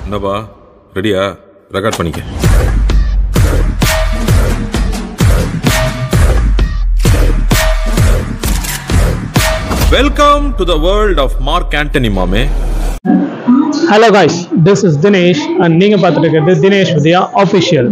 என்னப்பா ரெடியா ரெக்கார்ட் பண்ணிக்க welcome to the world of Mark Antony மாமே hello guys this is Dinesh and நீங்கள் பார்த்துட்டு இருக்கிறது தினேஷ் வித்யா ஆஃபிஷியல்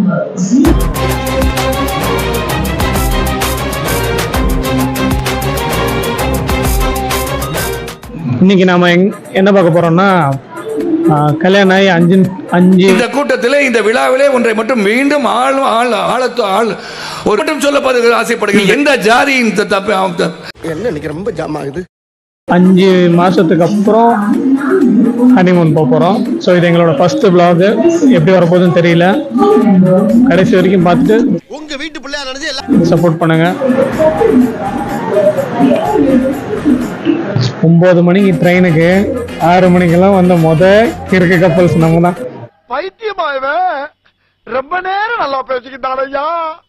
இன்னைக்கு நாம எங் என்ன பார்க்க போறோம்னா ஆஹ், கல்யாணம் ஆகி அஞ்சு அஞ்சு இந்த கூட்டத்திலே இந்த விழாவிலே ஒன்றை மட்டும் மீண்டும் ஆள் ஆள் ஆழத்து ஆள் ஒரு மட்டும் சொல்லப்படுகிற ஆசைப்படுகிறேன் எந்த ஜாதியின் த- தப்பு அவன் த- என்ன இன்னைக்கு ரொம்ப ஜாம் ஆகுது அஞ்சு மாசத்துக்கு அப்புறம் ஹனிமூன் போக போகிறோம் ஸோ இது எங்களோட ஃபர்ஸ்ட் vlog எப்படி வரப்போகுதுன்னு தெரியல கடைசி வரைக்கும் பார்த்துட்டு உங்க வீட்டு பிள்ளையா நினைச்சு எல்லாம் சப்போர்ட் பண்ணுங்க ஒன்பது மணிக்கு ட்ரெயினுக்கு ஆறு மணிக்கெல்லாம் வந்த முத கிறுக்கு கப்பல்ஸ் நம்ம தான் பைத்தியமா இவன் ரொம்ப நேரம் நல்லா பேசிக்கிட்டான் ஐயா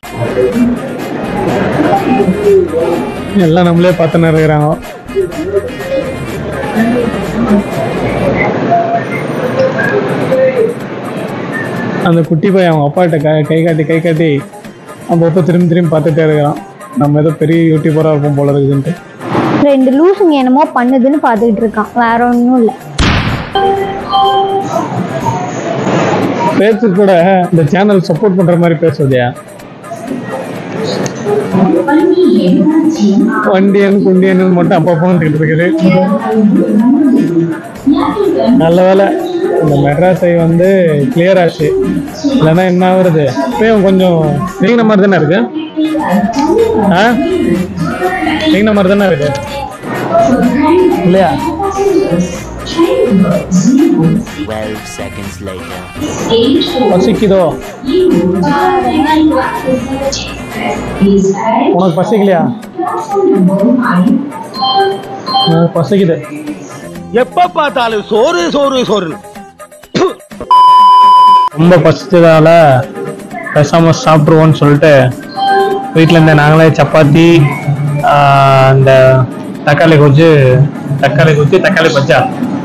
எல்லாம் நம்மளே பார்த்துன்னு இருக்கிறாங்க அந்த குட்டி பையன் அவங்க அப்பாட்ட கை கை காட்டி கை காட்டி நம்ம அப்போ திரும்பி திரும்பி பார்த்துட்டே இருக்கிறான் நம்ம ஏதோ பெரிய யூடியூபராக இருப்போம் போல இருக்குதுன்ட்டு ரெண்டு லூசுங்க என்னமோ பண்ணுதுன்னு பார்த்துக்கிட்டு இருக்கான் வேற ஒன்றும் இல்லை பேச்சு கூட இந்த சேனல் சப்போர்ட் பண்ற மாதிரி பேசுவதையா வண்டியன் குண்டியன் மட்டும் அப்பப்போ வந்துட்டு இருக்குது நல்ல வேலை இந்த மெட்ராஸை வந்து கிளியர் ஆச்சு இல்லைன்னா என்ன ஆகுறது இப்பயும் கொஞ்சம் நீங்கின மாதிரி தானே இருக்கு ஆ நீங்கின மாதிரி தானே இருக்கு இல்லையா 12 seconds later. பசிக்குதோ உனக்கு பசிக்கலையா எனக்கு பசிக்குது எப்ப பார்த்தாலும் சோறு சோறு சோறு ரொம்ப பசிச்சதால பேசாம சாப்பிடுவோம்னு சொல்லிட்டு வீட்டில் இருந்த நாங்களே சப்பாத்தி ஆஹ், இந்த தக்காளி கொஜ்ஜு தக்காளி கொஜ்ஜு தக்காளி பஜ்ஜா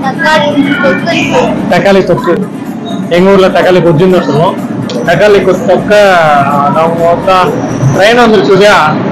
தக்காளி தொக்கு எங்க ஊர்ல தக்காளி கொஜ்ஜுன்னு தான் சொல்லுவோம் தக்காளி கொத்து தொக்க நம்ம ட்ரெயின் வந்துருச்சு இல்லையா